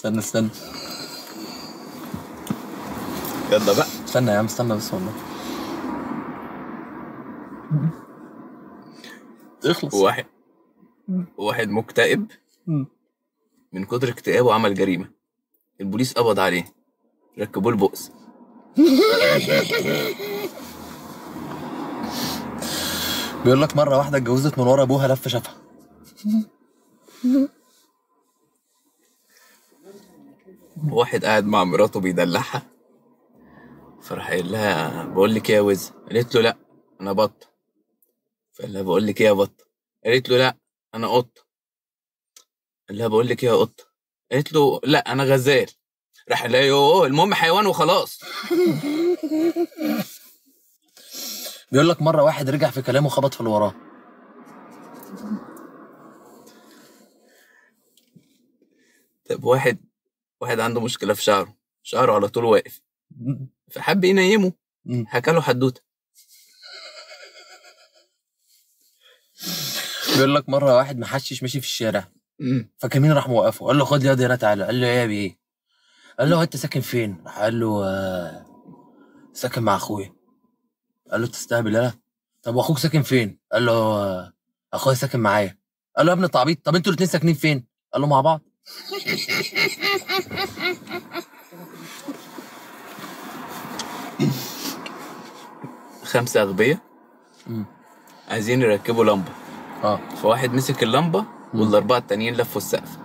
استنى استنى يلا بقى استنى يا عم استنى بس والله اخلص واحد واحد مكتئب مم. من كتر اكتئابه عمل جريمة البوليس قبض عليه ركبوه البؤس بيقول لك مره واحده اتجوزت من ورا ابوها لف شافها واحد قاعد مع مراته بيدلعها فراح قايل لها بقول لك ايه يا وز قالت له لا انا بط فقال لها بقول لك ايه يا بط قالت له لا انا قط قال لها بقول لك ايه يا قط قالت له لا انا غزال راح قال لها يوه المهم حيوان وخلاص بيقول لك مره واحد رجع في كلامه خبط في اللي وراه طب واحد واحد عنده مشكلة في شعره شعره على طول واقف فحب ينيمه مم. حكى له حدوته بيقول لك مره واحد محشش ماشي في الشارع مم. فكمين راح موقفه قال له خد لي ياض هنا تعالى قال له ايه يا بيه قال له هو انت ساكن فين راح قال له آه ساكن مع اخويا قال له تستهبل انا طب واخوك ساكن فين قال له آه اخويا ساكن معايا قال له يا ابن التعبيط طب انتوا الاتنين ساكنين فين قال له مع بعض خمسة أغبياء مم. عايزين يركبوا لمبة اه فواحد مسك اللمبة والأربعة التانيين لفوا السقف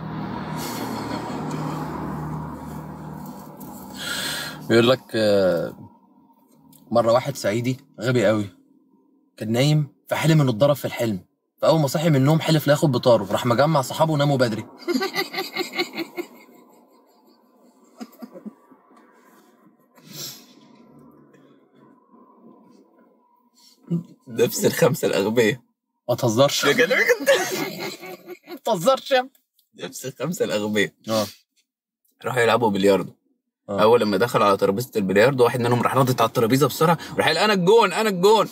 بيقول لك آه، مره واحد صعيدي غبي قوي كان نايم فحلم انه اتضرب في الحلم فاول ما صحي من النوم حلف لا ياخد بطاره راح مجمع صحابه وناموا بدري نفس الخمسة الأغبياء ما تهزرش ده كده ما تهزرش يا ابني. نفس الخمسة الأغبياء اه راحوا يلعبوا بلياردو آه. أول لما دخلوا على ترابيزة البلياردو واحد منهم راح نطت على الترابيزة بسرعة راح قال أنا الجون أنا الجون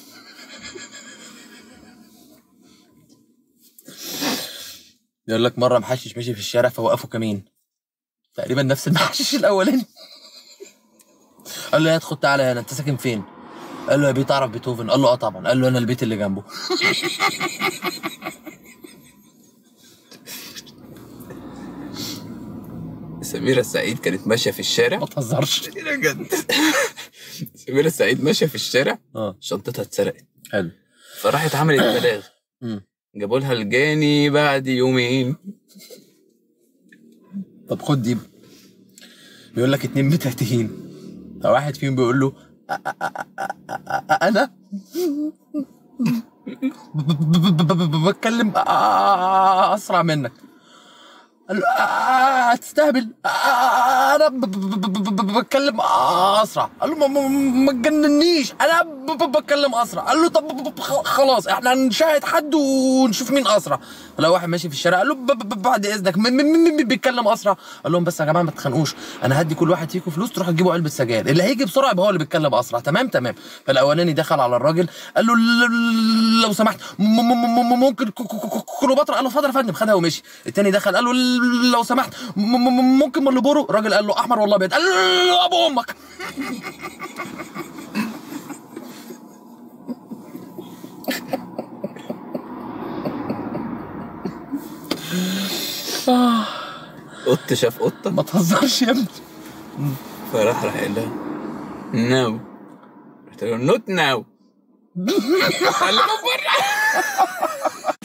يقول لك مره محشش ماشي في الشارع فوقفوا كمين تقريبا نفس المحشش الاولاني قال له يا خد تعالى هنا انت ساكن فين قال له يا بيه تعرف بيتهوفن قال له اه طبعا قال له انا البيت اللي جنبه سميرة السعيد كانت ماشية في الشارع ما تهزرش بجد سميرة السعيد ماشية في الشارع اه شنطتها اتسرقت حلو فراحت عملت بلاغ مم. جابوا لها الجاني بعد يومين طب خد دي بيقول لك اتنين متهتهين فواحد فيهم بيقول له أ- أ- أ- أ- أ- انا ب- ب- ب- ب- بتكلم اسرع منك قال له آه، هتستهبل آه، انا ب- ب- ب- ب- ب- بتكلم اسرع قال له ما- ما ما تجننيش انا ب- ب- بتكلم اسرع قال له طب ب- ب- خ- خلاص احنا هنشاهد حد ونشوف مين اسرع لو واحد ماشي في الشارع قال له ب- ب- بعد اذنك مين مين- مين مين بيتكلم اسرع قال لهم بس يا جماعه ما تتخانقوش انا هدي كل واحد فيكم فلوس تروحوا تجيبوا علبه سجاير اللي هيجي بسرعه يبقى هو اللي بيتكلم اسرع تمام تمام فالاولاني دخل على الراجل قال له ل- لو سمحت م- م- م- ممكن ك- ك- ك- كليوباترا قال له اتفضل يا فندم خدها ومشي التاني دخل قال له ل- لو سمحت م- م- ممكن مالبورو الراجل قال له احمر ولا ابيض قال له ابو امك قط شاف قطة ما تهزرش يا ابني فراح راح قال لها نو قلت له نوت ناو قال له بره